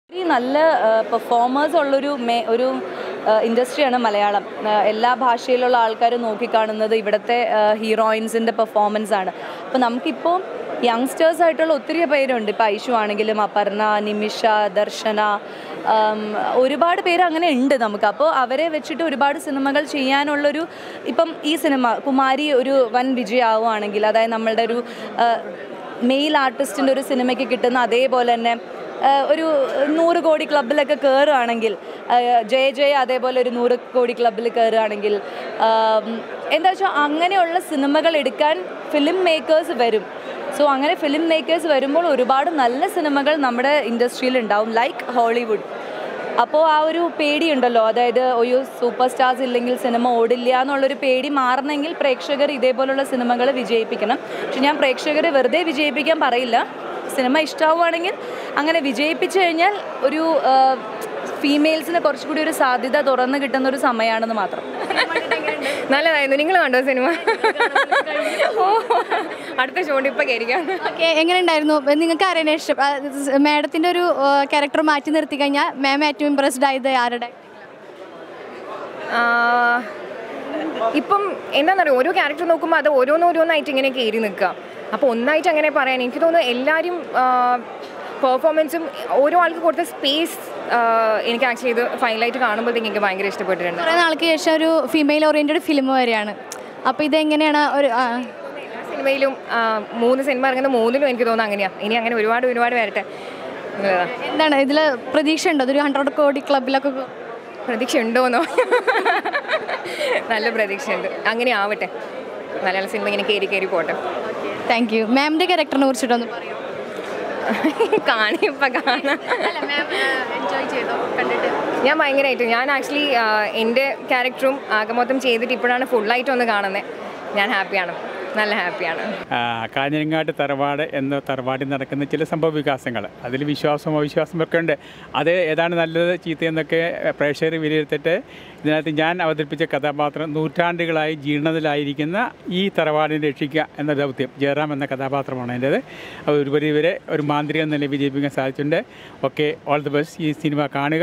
ഒത്തിരി നല്ല പെർഫോമേഴ്സ് ഉള്ളൊരു മേ ഒരു ഇൻഡസ്ട്രിയാണ് മലയാളം ആ, എല്ലാ ഭാഷയിലുള്ള ആൾക്കാർ നോക്കിക്കാണുന്നത് ഇവിടുത്തെ ഹീറോയിൻസിൻ്റെ പെർഫോമൻസ് ആണ് അപ്പോൾ നമുക്കിപ്പോൾ യങ്സ്റ്റേഴ്സ് ആയിട്ടുള്ള ഒത്തിരി പേരുണ്ട് ഇപ്പോൾ ഐഷു ആണെങ്കിലും അപർണ നിമിഷ ദർശന ആം, ഒരുപാട് പേര് അങ്ങനെ ഉണ്ട് നമുക്ക് അപ്പോൾ അവരെ വെച്ചിട്ട് ഒരുപാട് സിനിമകൾ ചെയ്യാനുള്ളൊരു ഇപ്പം ഈ സിനിമ കുമാരി ഒരു വൻ വിജയമാവുകയാണെങ്കിൽ അതായത് നമ്മളുടെ ഒരു മെയിൽ ആർട്ടിസ്റ്റിൻ്റെ ഒരു സിനിമയ്ക്ക് കിട്ടുന്ന അതേപോലെ തന്നെ ആ, ഒരു നൂറ് കോടി ക്ലബിലൊക്കെ കയറുകയാണെങ്കിൽ ജയ ജയ അതേപോലെ ഒരു നൂറ് കോടി ക്ലബിൽ കയറുകയാണെങ്കിൽ ആം, എന്താ വെച്ചാൽ അങ്ങനെയുള്ള സിനിമകൾ എടുക്കാൻ ഫിലിം മേക്കേഴ്സ് വരും സോ അങ്ങനെ ഫിലിം മേക്കേഴ്സ് വരുമ്പോൾ ഒരുപാട് നല്ല സിനിമകൾ നമ്മുടെ ഇൻഡസ്ട്രിയിൽ ഉണ്ടാവും ലൈക്ക് ഹോളിവുഡ് അപ്പോൾ ആ ഒരു പേടിയുണ്ടല്ലോ അതായത് ഒരു സൂപ്പർ സ്റ്റാർസ് ഇല്ലെങ്കിൽ സിനിമ ഓടില്ല എന്നുള്ളൊരു പേടി മാറണമെങ്കിൽ പ്രേക്ഷകർ ഇതേപോലുള്ള സിനിമകൾ വിജയിപ്പിക്കണം പക്ഷെ ഞാൻ പ്രേക്ഷകരെ വെറുതെ വിജയിപ്പിക്കാൻ പറയില്ല സിനിമ ഇഷ്ടമാവുകയാണെങ്കിൽ അങ്ങനെ വിജയിപ്പിച്ചു കഴിഞ്ഞാൽ ഒരു ഫീമെയിൽസിന് കുറച്ചുകൂടി ഒരു സാധ്യത തുറന്നു കിട്ടുന്ന ഒരു സമയമാണെന്ന് മാത്രം നല്ലതായിരുന്നു നിങ്ങൾ കണ്ടോ സിനിമ ഓ അടുത്ത ഷോണ്ട് ഇപ്പൊ കയറിക്കാം ഓക്കെ എങ്ങനെ ഉണ്ടായിരുന്നു നിങ്ങൾക്ക് ആരെയാണ് ഇഷ്ടം മാഡത്തിൻ്റെ ഒരു ക്യാരക്ടർ മാറ്റി നിർത്തി കഴിഞ്ഞാൽ മാം ഏറ്റവും ഇമ്പ്രസ്ഡ് ആയത് ആരുടെ ആ, ഇപ്പം എന്താണെന്നറിയോ ഓരോ ക്യാരക്ടർ നോക്കുമ്പോൾ അത് ഓരോന്നോരോന്നായിട്ട് ഇങ്ങനെ കയറി നിൽക്കുക അപ്പോൾ ഒന്നായിട്ട് അങ്ങനെ പറയാൻ എനിക്ക് തോന്നുന്നു എല്ലാവരും പെർഫോമൻസും ഓരോ ആൾക്ക് കൊടുത്ത സ്പേസ് എനിക്ക് ആക്ച്വലി ഇത് ഫൈനലായിട്ട് കാണുമ്പോഴത്തേക്ക് എനിക്ക് ഭയങ്കര ഇഷ്ടപ്പെട്ടിട്ടുണ്ട് കുറേ നാൾക്ക് ശേഷം ഒരു ഫീമെയിൽ ഓറിയൻറ്റഡ് ഫിലിം വരെയാണ് അപ്പോൾ ഇതെങ്ങനെയാണ് ഒരു ആ, എല്ലാ സിനിമയിലും ആ, മൂന്ന് സിനിമ ഇറങ്ങുന്ന മൂന്നിലും എനിക്ക് തോന്നുന്നു അങ്ങനെയാണ് ഇനി അങ്ങനെ ഒരുപാട് ഒരുപാട് വരട്ടെ നല്ലതാ. എന്താണ് ഇതിൽ പ്രതീക്ഷ ഉണ്ടോ അതൊരു ഹൺഡ്രഡ് കോടി ക്ലബിലൊക്കെ കൊ- പ്രതീക്ഷ ഉണ്ടോന്നോ നല്ല പ്രതീക്ഷയുണ്ട് അങ്ങനെ ആവട്ടെ മലയാള സിനിമ ഇങ്ങനെ കയറി കയറി പോട്ടെ താങ്ക് യു മാമിൻ്റെ ക്യാരക്ടറിനെ കുറിച്ചിട്ടൊന്ന് പറയൂ കാണി ഇപ്പം കാണാം അല്ല മാം എൻജോയ് ചെയ്തോ കണ്ടിട്ട് ഞാൻ ഭയങ്കരമായിട്ട് ഞാൻ ആക്ച്വലി എൻ്റെ ക്യാരക്ടറും ആകെ മൊത്തം ചെയ്തിട്ട് ഇപ്പോഴാണ് ഫുള്ളായിട്ട് ഒന്ന് കാണുന്നത് ഞാൻ ഹാപ്പിയാണ് നല്ല ഹാപ്പിയാണ് ആ, കാഞ്ഞിരങ്ങാട്ട് തറവാട് എന്ന തറവാടിൽ നടക്കുന്ന ചില സംഭവ വികാസങ്ങൾ അതിൽ വിശ്വാസവും അവിശ്വാസവും ഒക്കെ ഉണ്ട് അത് ഏതാണ് നല്ലത് ചീത്തയെന്നൊക്കെ പ്രേക്ഷകർ വിലയിരുത്തിട്ട് ഇതിനകത്ത് ഞാൻ അവതരിപ്പിച്ച കഥാപാത്രം നൂറ്റാണ്ടുകളായി ജീർണതയിലായിരിക്കുന്ന ഈ തറവാടിനെ രക്ഷിക്കുക എന്ന ദൗത്യം ജയറാം എന്ന കഥാപാത്രമാണ് എൻ്റേത് അത് ഒരു പരിധിവരെ ഒരു മാന്ത്രിക എന്ന നിലയിൽ വിജയിപ്പിക്കാൻ സാധിച്ചിട്ടുണ്ട് ഓക്കെ ഓൾ ദി ബെസ്റ്റ് ഈ സിനിമ കാണുക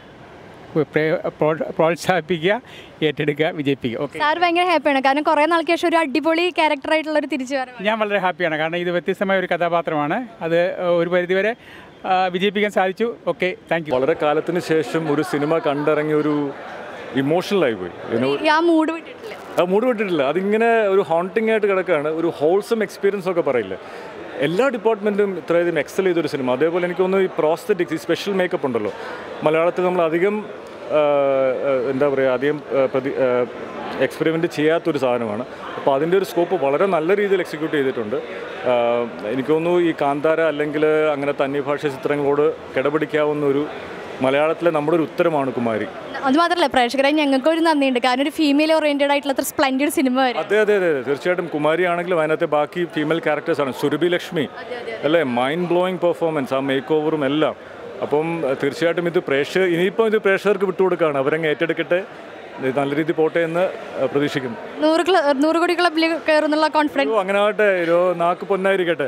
പ്രേ- പ്രോ- പ്രോത്സാഹിപ്പിക്കുക ഏറ്റെടുക്കുക വിജയിപ്പിക്കുക ഓക്കെ സാർ ഭയങ്കര ഹാപ്പിയാണ് കാരണം കുറേ നാൾക്ക് ശേഷം ഒരു അടിപൊളി ക്യാരക്ടർ ആയിട്ടുള്ള ഒരു തിരിച്ചു വരവ് ഞാൻ വളരെ ഹാപ്പിയാണ് കാരണം ഇത് വ്യത്യസ്തമായ ഒരു കഥാപാത്രമാണ് അത് ഒരു പരിധിവരെ ആ, വിജയിപ്പിക്കാൻ സാധിച്ചു ഓക്കെ താങ്ക് യു വളരെ കാലത്തിന് ശേഷം ഒരു സിനിമ കണ്ടിറങ്ങിയ ഒരു ഇമോഷണലായി പോയി You know, ഈ ആ മൂഡ് വിട്ടിട്ടില്ല അത് മൂട് വിട്ടിട്ടില്ല അതിങ്ങനെ ഒരു ഹോണ്ടിങ് ആയിട്ട് കിടക്കുകയാണ് ഒരു ഹോൾസം എക്സ്പീരിയൻസ് ഒക്കെ പറയില്ലേ എല്ലാ ഡിപ്പാർട്ട്മെൻറ്റും ഇത്രയധികം എക്സൽ ചെയ്തൊരു സിനിമ അതേപോലെ എനിക്ക് തോന്നുന്നു ഈ പ്രോസ്തറ്റിക്സ് ഈ സ്പെഷ്യൽ മേക്കപ്പ് ഉണ്ടല്ലോ മലയാളത്തിൽ നമ്മൾ അധികം ആ, ആ, എന്താ പറയുക അധികം ആ, പ്രതി എക്സ്പെരിമെൻറ്റ് ചെയ്യാത്തൊരു സാധനമാണ് അപ്പോൾ അതിൻ്റെ ഒരു സ്കോപ്പ് വളരെ നല്ല രീതിയിൽ എക്സിക്യൂട്ട് ചെയ്തിട്ടുണ്ട് ആ, എനിക്ക് തോന്നുന്നു ഈ കാന്താര അല്ലെങ്കിൽ അങ്ങനത്തെ അന്യഭാഷ ചിത്രങ്ങളോട് കിടപിടിക്കാവുന്ന ഒരു മലയാളത്തിലെ നമ്മുടെ ഒരു ഉത്തരമാണ് കുമാരി അത് മാത്രമല്ല പ്രേക്ഷകരെ ഞങ്ങൾക്ക് ഒരു നന്ദിയുണ്ട് കാരണം ഒരു ഫീമെയിൽ ഓറിയന്റഡ് ആയിട്ടുള്ള അത്ര സ്പ്ലെൻഡഡ് സിനിമ വരും അതെ അതെ അതെ അതെ. തീർച്ചയായിട്ടും കുമാരി ആണെങ്കിലും അതിനകത്തെ ബാക്കി ഫീമെയിൽ ക്യാരക്ടേഴ്സ് ആണ് സുരഭി ലക്ഷ്മി അല്ലേ മൈൻഡ് ബ്ലോയിങ് പെർഫോമൻസ് ആ മേക്ക് ഓവറും എല്ലാം അപ്പം അഹ് തീർച്ചയായിട്ടും ഇത് പ്രേക്ഷകർ ഇനിയിപ്പം ഇത് പ്രേക്ഷകർക്ക് വിട്ടുകൊടുക്കുകയാണ് അവരങ്ങ് ഏറ്റെടുക്കട്ടെ ഇത് നല്ല രീതിയിൽ പോട്ടെ എന്ന് അഹ് പ്രതീക്ഷിക്കുന്നു നൂറ് ക്ല നൂറ് കോടി ക്ലബിൽ കയറുന്നുള്ള കോൺഫിഡൻസ് ഓ, അങ്ങനെ ആവട്ടെ ഒരു നാക്ക് പൊന്നായിരിക്കട്ടെ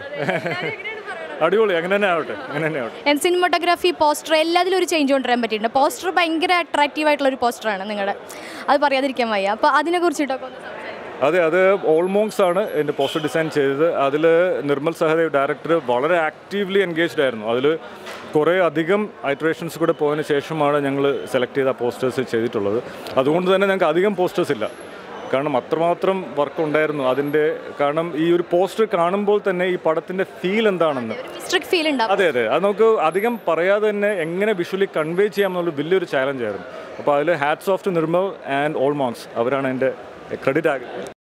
അടിപൊളി അങ്ങനെ തന്നെ ആവട്ടെ അങ്ങനെ തന്നെ ആവട്ടെ സിനിമോട്ടോഗ്രാഫി പോസ്റ്റർ എല്ലാത്തിലും ഒരു ചേഞ്ച് കൊണ്ടുവരാൻ പറ്റിയിട്ടുണ്ട് പോസ്റ്റർ ഭയങ്കര അട്രാക്റ്റീവ് ആയിട്ടുള്ള ഒരു പോസ്റ്ററാണ് നിങ്ങളുടെ അത് പറയാതിരിക്കാൻ വയ്യ അപ്പോൾ അതിനെ കുറിച്ചിട്ടൊക്കെ ഒന്ന് സംസാരിക്കാം അതെ അത് ഓൾമോങ്സ് ആണ് എൻ്റെ പോസ്റ്റർ ഡിസൈൻ ചെയ്തത് അതിൽ നിർമ്മൽ സഹദേവ് ഡയറക്ടർ വളരെ ആക്റ്റീവ്ലി എൻഗേജ്ഡ് ആയിരുന്നു അതിൽ കുറേ അധികം ഐറ്ററേഷൻസ് കൂടെ പോയതിന് ശേഷമാണ് ഞങ്ങൾ സെലക്ട് ചെയ്ത പോസ്റ്റേഴ്സ് ചെയ്തിട്ടുള്ളത് അതുകൊണ്ട് തന്നെ ഞങ്ങൾക്ക് അധികം പോസ്റ്റേഴ്സ് ഇല്ല കാരണം അത്രമാത്രം വർക്ക് ഉണ്ടായിരുന്നു അതിൻ്റെ കാരണം ഈ ഒരു പോസ്റ്റർ കാണുമ്പോൾ തന്നെ ഈ പടത്തിൻ്റെ ഫീൽ എന്താണെന്ന് മിസ്റ്ററിക് ഫീൽ ഉണ്ടാവും അതെ അതെ അത് നമുക്ക് അധികം പറയാതെ തന്നെ എങ്ങനെ വിഷ്വലി കൺവേ ചെയ്യാമെന്നുള്ള വലിയൊരു ചാലഞ്ച് ആയിരുന്നു അപ്പോൾ അതിൽ hats off to Nirmal and Old Monks അവരാണ് എൻ്റെ ക്രെഡിറ്റ് ആകുന്നത്